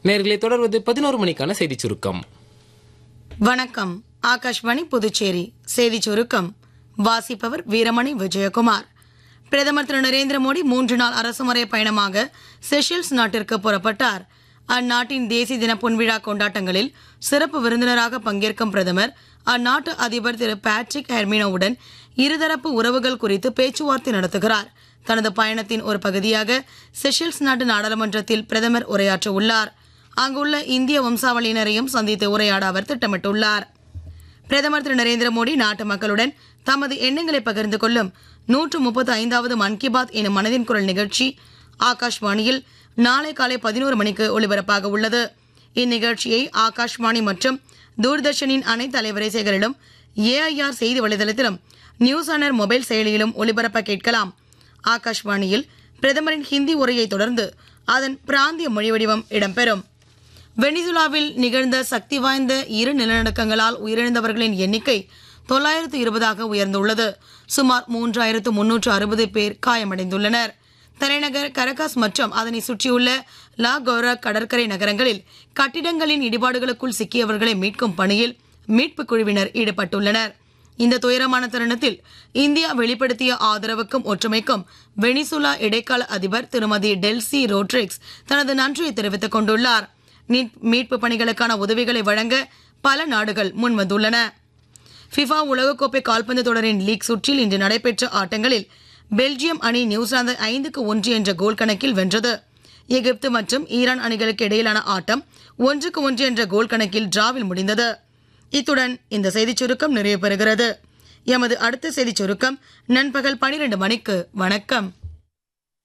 நேர்களை தொடர்வது பதினோரு மணிக்கான செய்திச் சுருக்கம் வணக்கம் ஆகாஷ்வாணி புதுச்சேரி செய்தி சுருக்கம் வாசிப்பவர் வீரமணி விஜயகுமார் பிரதமர் திரு நரேந்திர மோடி மூன்று நாள் அரசுமுறை பயணமாக செஷல்ஸ் நாட்டிற்கு புறப்பட்டார் அந்நாட்டின் தேசிய தின பொன்விழா கொண்டாட்டங்களில் சிறப்பு விருந்தினராக பங்கேற்கும் பிரதமர் அந்நாட்டு அதிபர் திரு பேட்ரிக் ஹெர்மினோவுடன் இருதரப்பு உறவுகள் குறித்து பேச்சுவார்த்தை நடத்துகிறார் தனது பயணத்தின் ஒரு பகுதியாக செஷல்ஸ் நாட்டு நாடாளுமன்றத்தில் பிரதமர் உரையாற்ற உள்ளார் அங்குள்ள இந்திய வம்சாவளியினரையும் சந்தித்து உரையாட அவர் திட்டமிட்டுள்ளார் பிரதமர் திரு நரேந்திர மோடி நாட்டு மக்களுடன் தமது எண்ணங்களை பகிர்ந்து கொள்ளும் நூற்று முப்பத்தி ஐந்தாவது மன் கி பாத் எனும் மனதின் குரல் நிகழ்ச்சி ஆகாஷ்வாணியில் நாளை காலை பதினோரு மணிக்கு ஒலிபரப்பாக உள்ளது இந்நிகழ்ச்சியை ஆகாஷ்வாணி மற்றும் தூர்தர்ஷனின் அனைத்து அலைவரிசைகளிலும் ஏஐஆர் செய்தி வலைதளத்திலும் நியூஸ் ஆனர் மொபைல் செயலியிலும் ஒலிபரப்ப கேட்கலாம் ஆகாஷ்வாணியில் பிரதமரின் ஹிந்தி உரையை தொடர்ந்து அதன் பிராந்திய மொழி வடிவம் இடம்பெறும் வெனிசுலாவில் நிகழ்ந்த சக்தி வாய்ந்த இரு நிலநடுக்கங்களால் உயிரிழந்தவர்களின் எண்ணிக்கை தொள்ளாயிரத்து இருபதாக உயர்ந்துள்ளது சுமார் மூன்றாயிரத்து முன்னூற்று அறுபது பேர் காயமடைந்துள்ளனர் தலைநகர் கரகாஸ் மற்றும் அதனை சுற்றியுள்ள லா கோரா கடற்கரை நகரங்களில் கட்டிடங்களின் இடிபாடுகளுக்குள் சிக்கியவர்களை மீட்கும் பணியில் மீட்புக் குழுவினர் ஈடுபட்டுள்ளனர் இந்த துயரமான தருணத்தில் இந்தியா வெளிப்படுத்திய ஆதரவுக்கும் ஒற்றுமைக்கும் வெனிசுலா இடைக்கால அதிபர் திருமதி டெல்சி ரோட்ரிக்ஸ் தனது நன்றியை தெரிவித்துக் கொண்டுள்ளார் மீட்- மீட்பு பணிகளுக்கான உதவிகளை வழங்க பல நாடுகள் முன்வந்துள்ளன ஃபிஃபா உலகக்கோப்பை கால்பந்து தொடரின் லீக் சுற்றில் இன்று நடைபெற்ற ஆட்டங்களில் பெல்ஜியம் அணி நியூசிலாந்து ஐந்துக்கு ஒன்று என்ற கோல் கணக்கில் வென்றது எகிப்து மற்றும் ஈரான் அணிகளுக்கு இடையிலான ஆட்டம் ஒன்றுக்கு ஒன்று என்ற கோல் கணக்கில் டிராவில் முடிந்தது இத்துடன் இந்த செய்திச் சுருக்கம் நிறைவு பெறுகிறது எமது அடுத்த செய்திச் சுருக்கம் நண்பகல் பனிரெண்டு மணிக்கு வணக்கம்